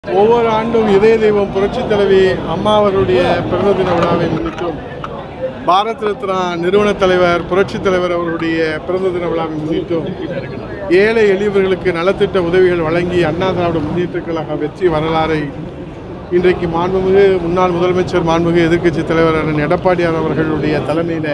ஒவ்வொரு ஆண்டும் இதய தெய்வம் புரட்சித் தலைவி அம்மா அவர்களுடைய பிறந்த தின விழாவை முன்னிட்டும் பாரத் ரத்னா நிறுவன தலைவர் புரட்சித் தலைவர் அவருடைய பிறந்த தின விழாவை முன்னிட்டும் ஏழை எளியவர்களுக்கு நலத்திட்ட உதவிகள் வழங்கி அண்ணா திராவிட முன்னேற்றக் கழக வெற்றி வரலாறை இன்றைக்கு மாண்புமிகு முன்னாள் முதலமைச்சர் மாண்புமிகு எதிர்க்கட்சி தலைவர் அண்ணன் எடப்பாடியார் அவர்களுடைய தலைமையில்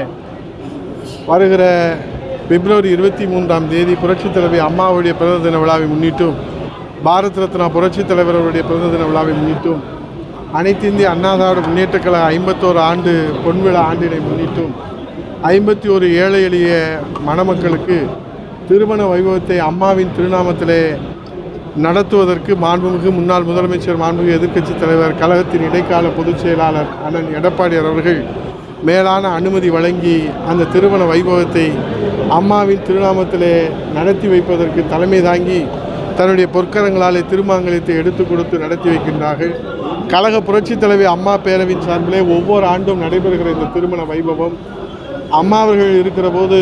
வருகிற பிப்ரவரி இருபத்தி மூன்றாம் தேதி புரட்சித் தலைவி அம்மாவுடைய பிறந்த தின விழாவை முன்னிட்டும் பாரத் ரத்னா புரட்சித் தலைவர் அவருடைய பிறந்த தின விழாவை முன்னிட்டும் அனைத்து இந்திய அண்ணா திராவிட முன்னேற்றக் கழக ஐம்பத்தோரு ஆண்டு பொன்விழா ஆண்டினை முன்னிட்டும் ஐம்பத்தி ஒரு ஏழை எளிய மணமக்களுக்கு திருமண வைபவத்தை அம்மாவின் திருநாமத்திலே நடத்துவதற்கு மாண்புமிகு முன்னாள் முதலமைச்சர் மாண்புமிகு எதிர்க்கட்சி தலைவர் கழகத்தின் இடைக்கால பொதுச் செயலாளர் அண்ணன் எடப்பாடியார் அவர்கள் மேலான அனுமதி வழங்கி அந்த திருமண வைபவத்தை அம்மாவின் திருநாமத்திலே நடத்தி வைப்பதற்கு தலைமை தாங்கி தன்னுடைய பொற்கரங்களாலே திருமாங்கலத்தை எடுத்து கொடுத்து நடத்தி வைக்கின்றார்கள் கழக புரட்சித் தலைவி அம்மா பேரவின் சார்பிலே ஒவ்வொரு ஆண்டும் நடைபெறுகிற இந்த திருமண வைபவம் அம்மா அவர்கள் இருக்கிற போது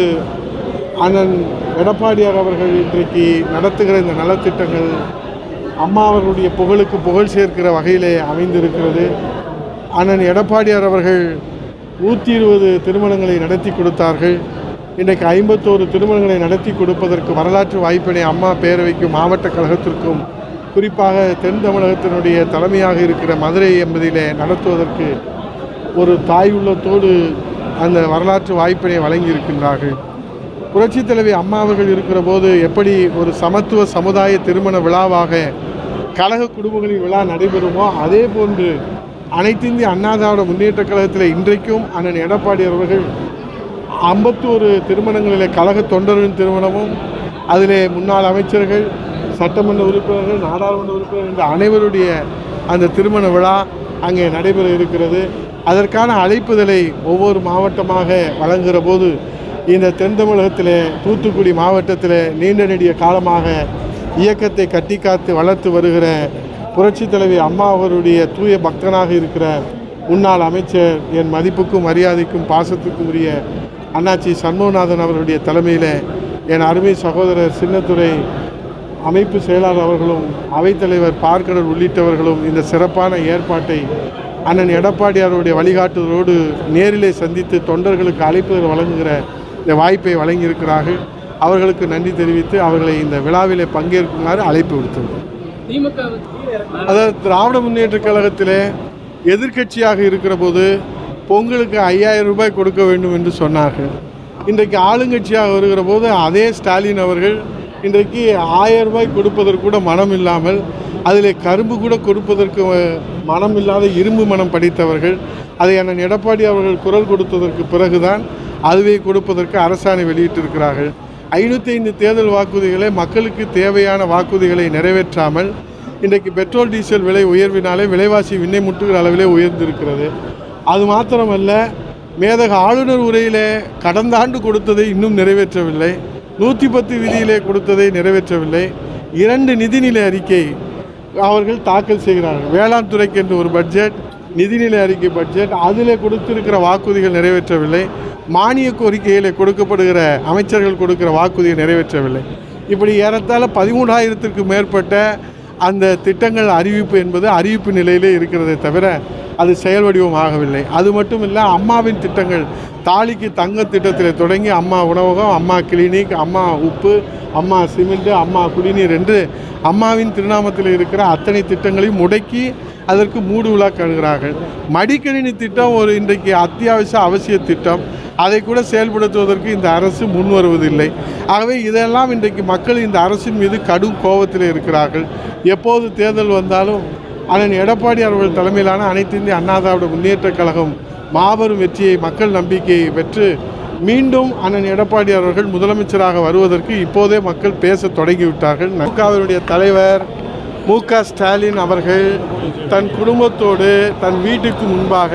அண்ணன் எடப்பாடியார் அவர்கள் இன்றைக்கு நடத்துகிற இந்த நலத்திட்டங்கள் அம்மா அவர்களுடைய புகழுக்கு புகழ் சேர்க்கிற வகையிலே அமைந்திருக்கிறது அண்ணன் எடப்பாடியார் அவர்கள் நூற்றி இருபது திருமணங்களை நடத்தி கொடுத்தார்கள் இன்றைக்கு ஐம்பத்தோரு திருமணங்களை நடத்தி கொடுப்பதற்கு வரலாற்று வாய்ப்பினை அம்மா பேரவைக்கும் மாவட்ட கழகத்திற்கும் குறிப்பாக தென் தமிழகத்தினுடைய தலைமையாக இருக்கிற மதுரை என்பதிலே நடத்துவதற்கு ஒரு தாய் உள்ளத்தோடு அந்த வரலாற்று வாய்ப்பினை வழங்கியிருக்கின்றார்கள் புரட்சித் தலைவி அம்மா அவர்கள் இருக்கிற போது எப்படி ஒரு சமத்துவ சமுதாய திருமண விழாவாக கழக குடும்பங்களின் விழா நடைபெறுமோ அதே போன்று அனைத்து இந்திய அண்ணா திராவிட முன்னேற்றக் கழகத்தில் இன்றைக்கும் அண்ணன் எடப்பாடி அவர்கள் ஐம்பத்தோரு திருமணங்களிலே கழக தொண்டர்களின் திருமணமும் அதிலே முன்னாள் அமைச்சர்கள் சட்டமன்ற உறுப்பினர்கள் நாடாளுமன்ற உறுப்பினர்கள் என்ற அனைவருடைய அந்த திருமண விழா அங்கே நடைபெற இருக்கிறது அதற்கான அழைப்புதலை ஒவ்வொரு மாவட்டமாக வழங்குகிற போது இந்த தென் தமிழகத்திலே தூத்துக்குடி மாவட்டத்தில் நீண்ட நெடிய காலமாக இயக்கத்தை கட்டி காத்து வளர்த்து வருகிற புரட்சித் தலைவி அம்மா அவருடைய தூய பக்தனாக இருக்கிற முன்னாள் அமைச்சர் என் மதிப்புக்கும் மரியாதைக்கும் பாசத்துக்கும் உரிய அண்ணாச்சி சண்முகநாதன் அவர்களுடைய தலைமையில் என் அருமை சகோதரர் சின்னத்துறை அமைப்பு செயலாளர் அவர்களும் அவைத்தலைவர் பார்க்கடல் உள்ளிட்டவர்களும் இந்த சிறப்பான ஏற்பாட்டை அண்ணன் எடப்பாடியாருடைய வழிகாட்டுதலோடு நேரிலே சந்தித்து தொண்டர்களுக்கு அழைப்புதல் வழங்குகிற இந்த வாய்ப்பை வழங்கியிருக்கிறார்கள் அவர்களுக்கு நன்றி தெரிவித்து அவர்களை இந்த விழாவிலே பங்கேற்குமாறு அழைப்பு விடுத்தது திமுக அதாவது திராவிட முன்னேற்றக் கழகத்திலே எதிர்க்கட்சியாக இருக்கிற போது பொங்கலுக்கு ஐயாயிரம் ரூபாய் கொடுக்க வேண்டும் என்று சொன்னார்கள் இன்றைக்கு ஆளுங்கட்சியாக வருகிற போது அதே ஸ்டாலின் அவர்கள் இன்றைக்கு ஆயிரம் ரூபாய் கொடுப்பதற்கு கூட மனம் இல்லாமல் அதிலே கரும்பு கூட கொடுப்பதற்கு அஹ், மனம் இல்லாத இரும்பு மனம் படித்தவர்கள் அதை அண்ணன் எடப்பாடி அவர்கள் குரல் கொடுத்ததற்கு பிறகுதான் அதுவே கொடுப்பதற்கு அரசாணை வெளியிட்டிருக்கிறார்கள் ஐநூற்றி ஐந்து தேர்தல் வாக்குறுதிகளை மக்களுக்கு தேவையான வாக்குறுதிகளை நிறைவேற்றாமல் இன்றைக்கு பெட்ரோல் டீசல் விலை உயர்வினாலே விலைவாசி விண்ணை முட்டுகிற அளவிலே உயர்ந்திருக்கிறது அது மாத்திரமல்ல மேதக ஆளுநர் உரையிலே கடந்த ஆண்டு கொடுத்ததை இன்னும் நிறைவேற்றவில்லை நூற்றி பத்து விதியிலே கொடுத்ததை நிறைவேற்றவில்லை இரண்டு நிதிநிலை அறிக்கை அவர்கள் தாக்கல் செய்கிறார்கள் வேளாண் துறைக்கு என்று ஒரு பட்ஜெட் நிதிநிலை அறிக்கை பட்ஜெட் அதில் கொடுத்திருக்கிற வாக்குறுதிகள் நிறைவேற்றவில்லை மானிய கோரிக்கைகளை கொடுக்கப்படுகிற அமைச்சர்கள் கொடுக்கிற வாக்குறுதியை நிறைவேற்றவில்லை இப்படி ஏறத்தாழ பதிமூணாயிரத்திற்கு மேற்பட்ட அந்த திட்டங்கள் அறிவிப்பு என்பது அறிவிப்பு நிலையிலே இருக்கிறதே தவிர அது செயல் வடிவம் ஆகவில்லை அது மட்டும் இல்லை அம்மாவின் திட்டங்கள் தாலிக்கு தங்க திட்டத்தில் தொடங்கி அம்மா உணவகம் அம்மா கிளினிக் அம்மா உப்பு அம்மா சிமெண்ட் அம்மா குடிநீர் என்று அம்மாவின் திருநாமத்தில் இருக்கிற அத்தனை திட்டங்களையும் முடக்கி அதற்கு மூடு விழா கழுகிறார்கள் மடிக்கணினி திட்டம் ஒரு இன்றைக்கு அத்தியாவசிய அவசிய திட்டம் அதை கூட செயல்படுத்துவதற்கு இந்த அரசு முன் வருவதில்லை ஆகவே இதெல்லாம் இன்றைக்கு மக்கள் இந்த அரசின் மீது கடும் கோபத்தில் இருக்கிறார்கள் எப்போது தேர்தல் வந்தாலும் அண்ணன் எடப்பாடி அவர்கள் தலைமையிலான அனைத்து இந்திய அண்ணா திராவிட முன்னேற்றக் கழகம் மாபெரும் வெற்றியை மக்கள் நம்பிக்கையை பெற்று மீண்டும் அண்ணன் எடப்பாடி அவர்கள் முதலமைச்சராக வருவதற்கு இப்போதே மக்கள் பேச தொடங்கிவிட்டார்கள் நம்காவினுடைய தலைவர் மு க ஸ்டாலின் அவர்கள் தன் குடும்பத்தோடு தன் வீட்டுக்கு முன்பாக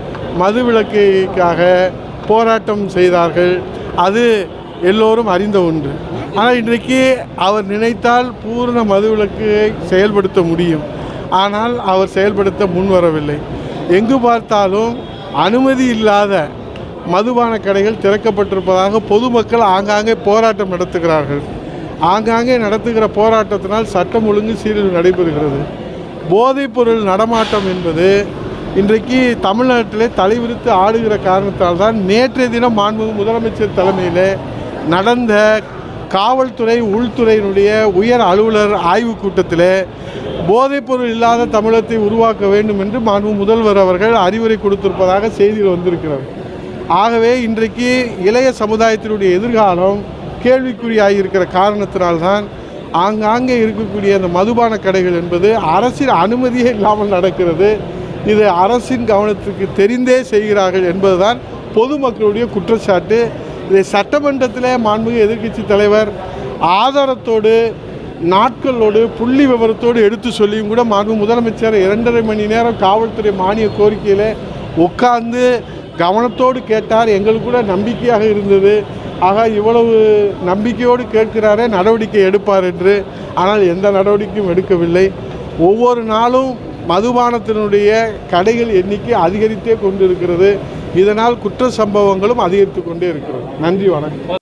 மதுவிலக்குக்காக போராட்டம் செய்தார்கள் அது எல்லோரும் அறிந்த ஒன்று ஆனால் இன்றைக்கு அவர் நினைத்தால் பூரண மதுவிலக்கை செயல்படுத்த முடியும் ஆனால் அவர் செயல்படுத்த முன்வரவில்லை எங்கு பார்த்தாலும் அனுமதி இல்லாத மதுபான கடைகள் திறக்கப்பட்டிருப்பதாக பொதுமக்கள் ஆங்காங்கே போராட்டம் நடத்துகிறார்கள் ஆங்காங்கே நடத்துகிற போராட்டத்தினால் சட்டம் ஒழுங்கு சீரழிவு நடைபெறுகிறது போதைப்பொருள் நடமாட்டம் என்பது இன்றைக்கு தமிழ்நாட்டிலே தலைவிரித்து ஆடுகிற காரணத்தால் தான் நேற்றைய தினம் மாண்புமிகு முதலமைச்சர் தலைமையில் நடந்த காவல்துறை உள்துறையினுடைய உயர் அலுவலர் ஆய்வுக் கூட்டத்தில் போதைப்பொருள் இல்லாத தமிழகத்தை உருவாக்க வேண்டும் என்று மாண்பு முதல்வர் அவர்கள் அறிவுரை கொடுத்திருப்பதாக செய்திகள் வந்திருக்கிறது ஆகவே இன்றைக்கு இளைய சமுதாயத்தினுடைய எதிர்காலம் கேள்விக்குறியாகியிருக்கிற காரணத்தினால்தான் ஆங்காங்கே இருக்கக்கூடிய அந்த மதுபான கடைகள் என்பது அரசின் அனுமதியே இல்லாமல் நடக்கிறது இது அரசின் கவனத்துக்கு தெரிந்தே செய்கிறார்கள் என்பதுதான் பொதுமக்களுடைய குற்றச்சாட்டு இதை சட்டமன்றத்தில் மாண்புமிகு எதிர்க்கட்சி தலைவர் ஆதாரத்தோடு நாட்களோடு புள்ளி விவரத்தோடு எடுத்து சொல்லியும் கூட மாண்பு முதலமைச்சர் இரண்டரை மணி நேரம் காவல்துறை மானிய கோரிக்கையில் உட்கார்ந்து கவனத்தோடு கேட்டார் எங்களுக்கு கூட நம்பிக்கையாக இருந்தது ஆக இவ்வளவு நம்பிக்கையோடு கேட்கிறாரே நடவடிக்கை எடுப்பார் என்று ஆனால் எந்த நடவடிக்கையும் எடுக்கவில்லை ஒவ்வொரு நாளும் மதுபானத்தினுடைய கடைகள் எண்ணிக்கை அதிகரித்தே கொண்டிருக்கிறது இதனால் குற்ற சம்பவங்களும் அதிகரித்து கொண்டே இருக்கிறது நன்றி வணக்கம்